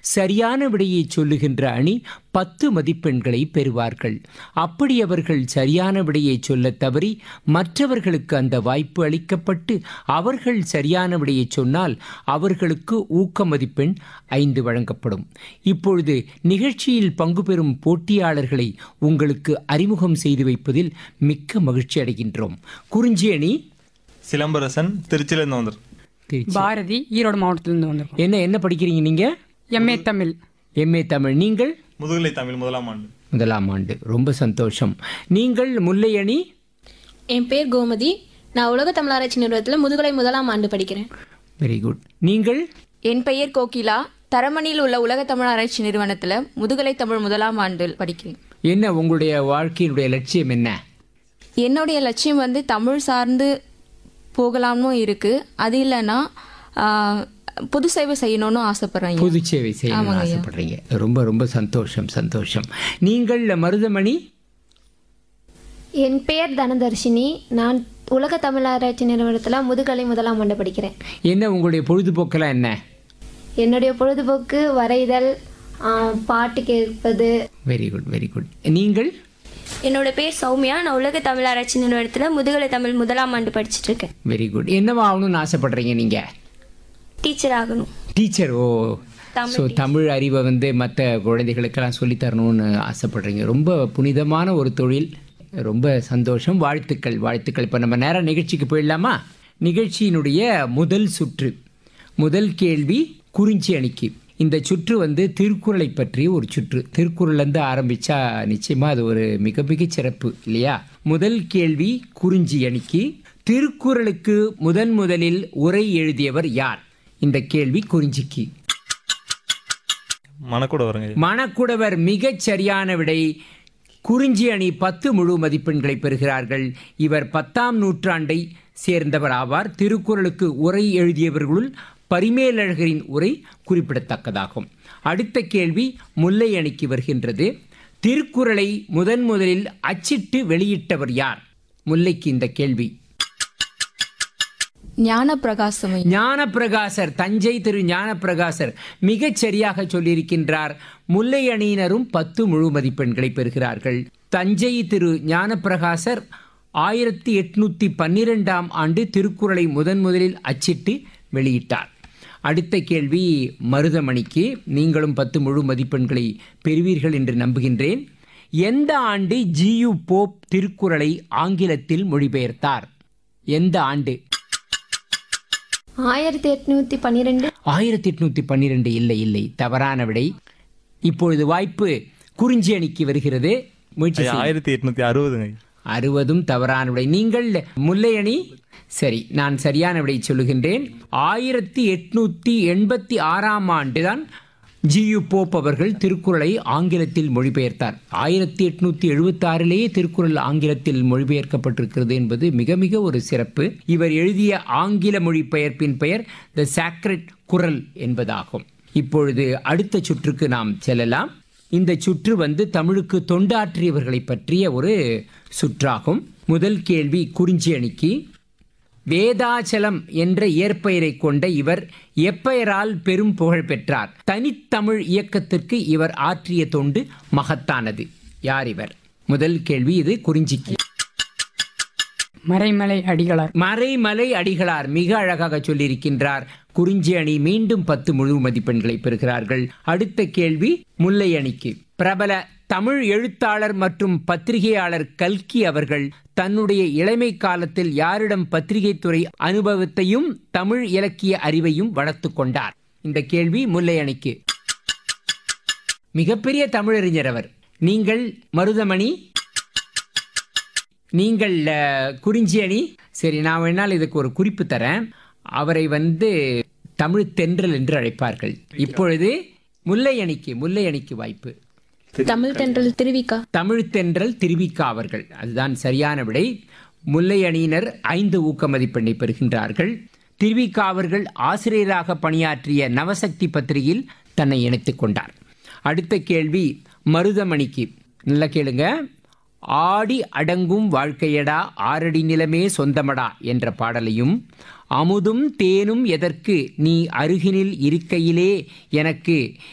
சரியான விடையை சொல்லுகின்ற அணி பத்து மதிப்பெண்களை பெறுவார்கள் அப்படி அவர்கள் சரியான விடையை சொல்லத் தவறி மற்றவர்களுக்கு அந்த வாய்ப்பு அளிக்கப்பட்டு அவர்கள் சரியான விடையை சொன்னால் அவர்களுக்கு ஊக்க மதிப்பெண் ஐந்து வழங்கப்படும் இப்பொழுது நிகழ்ச்சியில் பங்கு பெறும் போட்டியாளர்களை உங்களுக்கு அறிமுகம் செய்து வைப்பதில் மிக்க மகிழ்ச்சி அடைகின்றோம் குறிஞ்சி அணி சிலம்பரசன் திருச்சியிலேருந்து வந்துரு திருச்சி பாரதி ஈரோடு மாவட்டத்திலிருந்து வந்திருக்கோம் என்ன என்ன படிக்கிறீங்க நீங்கள் எம்ஏ தமிழ் எம்ஏ தமிழ் நீங்கள் முதுகலை தமிழ் முதலாம் ஆண்டு முதலாம் ஆண்டு ரொம்ப சந்தோஷம் நீங்கள் முல்லை அணி என் பேர் கோமதி நான் உலக தமிழாராய்ச்சி நிறுவனத்தில் முதுகலை முதலாம் ஆண்டு படிக்கிறேன் வெரி குட் நீங்கள் என் பெயர் கோகிலா தரமணியில் உள்ள உலக தமிழ் ஆராய்ச்சி நிறுவனத்தில் முதுகலை தமிழ் முதலாம் ஆண்டு படிக்கிறேன் என்ன உங்களுடைய வாழ்க்கையினுடைய லட்சியம் என்ன என்னுடைய லட்சியம் வந்து தமிழ் சார்ந்து போகலாம்னு இருக்கு அது இல்லைன்னா ஆஹ், பொது சேவை செய்யணும்னு ஆசைப்படுறேன் பொது சேவை செய்யணும்னு ஆசைப்படுறீங்க ரொம்ப ரொம்ப சந்தோஷம் சந்தோஷம் நீங்கள் மருதமணி என் பெயர் தனதர்ஷினி நான் உலக தமிழாராய்ச்சி நிறுவனத்தில் முதுகலை முதலாம் ஆண்டு படிக்கிறேன் என்ன உங்களுடைய பொழுதுபோக்கெல்லாம் என்ன என்னுடைய பொழுதுபோக்கு வரைதல் ஆ, பாட்டு கேட்பது வெரி குட் வெரி குட் நீங்கள் என்னோட பேர் சௌமியா நான் உலக தமிழ் ஆராய்ச்சி நிறுவனத்தில் முதுகலை தமிழ் முதலாம் ஆண்டு படிச்சுட்டு இருக்கேன் வெரி குட் என்னவா ஆகணும்னு ஆசைப்படுறீங்க நீங்க டீச்சர் ஆகணும் டீச்சர் ஓ ஸோ தமிழ் அறிவை வந்து மற்ற குழந்தைகளுக்கெல்லாம் சொல்லித் தரணும்னு ஆசைப்படுறீங்க ரொம்ப புனிதமான ஒரு தொழில் ரொம்ப சந்தோஷம் வாழ்த்துக்கள் வாழ்த்துக்கள் இப்போ நம்ம நேரம் நிகழ்ச்சிக்கு போயிடலாமா நிகழ்ச்சியினுடைய முதல் சுற்று முதல் கேள்வி குறிஞ்சி அணிக்கு இந்த சுற்று வந்து திருக்குறளை பற்றிய ஒரு சுற்று திருக்குறள்லேருந்து ஆரம்பித்தா நிச்சயமாக அது ஒரு மிக மிக சிறப்பு இல்லையா முதல் கேள்வி குறிஞ்சி அணிக்கு திருக்குறளுக்கு முதன் முதலில் உரை எழுதியவர் யார் இந்த கேள்வி குறிஞ்சிக்கு மணக்கூட வருங்க மணக்குடவர் மிகச் சரியான விடை குறிஞ்சி அணி பத்து முழு மதிப்பெண்களை பெறுகிறார்கள் இவர் பத்தாம் நூற்றாண்டை சேர்ந்தவர் ஆவார் திருக்குறளுக்கு உரை எழுதியவர்களுள் பரிமேலழகரின் உரை குறிப்பிடத்தக்கதாகும் அடுத்த கேள்வி முல்லை அணிக்கு வருகின்றது திருக்குறளை முதன் முதலில் அச்சிட்டு வெளியிட்டவர் யார் முல்லைக்கு இந்த கேள்வி ஞான பிரகாசமை ஞானப்பிரகாசர் தஞ்சை திரு ஞானப்பிரகாசர் மிகச் சரியாக சொல்லியிருக்கின்றார் முல்லை அணியினரும் பத்து முழு மதிப்பெண்களை பெறுகிறார்கள் தஞ்சை திரு ஞானப்பிரகாசர் ஆயிரத்தி எட்நூத்தி பன்னிரெண்டாம் ஆண்டு திருக்குறளை முதன் முதலில் அச்சிட்டு வெளியிட்டார் அடுத்த கேள்வி மருதமணிக்கு நீங்களும் பத்து முழு மதிப்பெண்களை பெறுவீர்கள் என்று நம்புகின்றேன் எந்த ஆண்டு ஜியு போப் திருக்குறளை ஆங்கிலத்தில் மொழிபெயர்த்தார் எந்த ஆண்டு ஆயிரத்தி எட்நூற்றி பன்னிரெண்டு ஆயிரத்தி எட்நூத்தி பன்னிரெண்டு இல்லை இல்லை தவறான விடை இப்பொழுது வாய்ப்பு குறிஞ்சி அணிக்கு வருகிறது முயற்சி செய்யுங்கள். ஆயிரத்தி எட்நூத்தி அறுபதுங்க அறுபதும் தவறான விடை நீங்கள் முல்லை அணி சரி நான் சரியான விடை சொல்லுகின்றேன் ஆயிரத்தி எட்நூத்தி எண்பத்தி ஆறாம் ஆண்டுதான் ஜியு போப் அவர்கள் திருக்குறளை ஆங்கிலத்தில் மொழிபெயர்த்தார் ஆயிரத்தி எட்நூத்தி எழுபத்தி ஆறிலேயே திருக்குறள் ஆங்கிலத்தில் மொழிபெயர்க்கப்பட்டிருக்கிறது என்பது மிக மிக ஒரு சிறப்பு இவர் எழுதிய ஆங்கில மொழிபெயர்ப்பின் பெயர் த சாக்ரெட் குரல் என்பதாகும் இப்பொழுது அடுத்த சுற்றுக்கு நாம் செல்லலாம் இந்த சுற்று வந்து தமிழுக்கு தொண்டாற்றியவர்களை பற்றிய ஒரு சுற்றாகும் முதல் கேள்வி குறிஞ்சி அணிக்கு வேதாச்சலம் என்ற இயற்பெயரை கொண்ட இவர் எப்பெயரால் பெரும் புகழ் பெற்றார் தனித்தமிழ் இயக்கத்திற்கு இவர் ஆற்றிய தொண்டு மகத்தானது யார் இவர் முதல் கேள்வி இது குறிஞ்சிக்கு மறைமலை அடிகளார் மறைமலை அடிகளார் மிக அழகாக சொல்லியிருக்கின்றார் குறிஞ்சி அணி மீண்டும் பத்து முழு மதிப்பெண்களை பெறுகிறார்கள் அடுத்த கேள்வி முல்லை அணிக்கு பிரபல தமிழ் எழுத்தாளர் மற்றும் பத்திரிகையாளர் கல்கி அவர்கள் தன்னுடைய இளமை காலத்தில் யாரிடம் பத்திரிகைத் துறை அனுபவத்தையும் தமிழ் இலக்கிய அறிவையும் வளர்த்து கொண்டார் இந்த கேள்வி முல்லை அணிக்கு மிகப்பெரிய தமிழறிஞர் அவர் நீங்கள் மருதமணி நீங்கள் அஹ், குறிஞ்சி அணி சரி நான் வேணால் இதுக்கு ஒரு குறிப்பு தரேன் அவரை வந்து தமிழ் தென்றல் என்று அழைப்பார்கள் இப்பொழுது முல்லை அணிக்கு முல்லை அணிக்கு வாய்ப்பு தமிழ் தென்றல் திருவிக்கா தமிழ் தென்றல் திருவிக்கா அவர்கள் அதுதான் சரியான விடை முல்லை அணியினர் ஐந்து ஊக்க மதிப்பெண்ணை பெறுகின்றார்கள் திருவிக்கா அவர்கள் ஆசிரியராக பணியாற்றிய நவசக்தி பத்திரிகையில் தன்னை இணைத்துக் கொண்டார் அடுத்த கேள்வி மருதமணிக்கு நல்லா கேளுங்க ஆடி அடங்கும் வாழ்க்கையடா ஆரடி நிலமே சொந்தமடா என்ற பாடலையும் அமுதும் தேனும் எதற்கு நீ அருகினில் இருக்கையிலே எனக்கு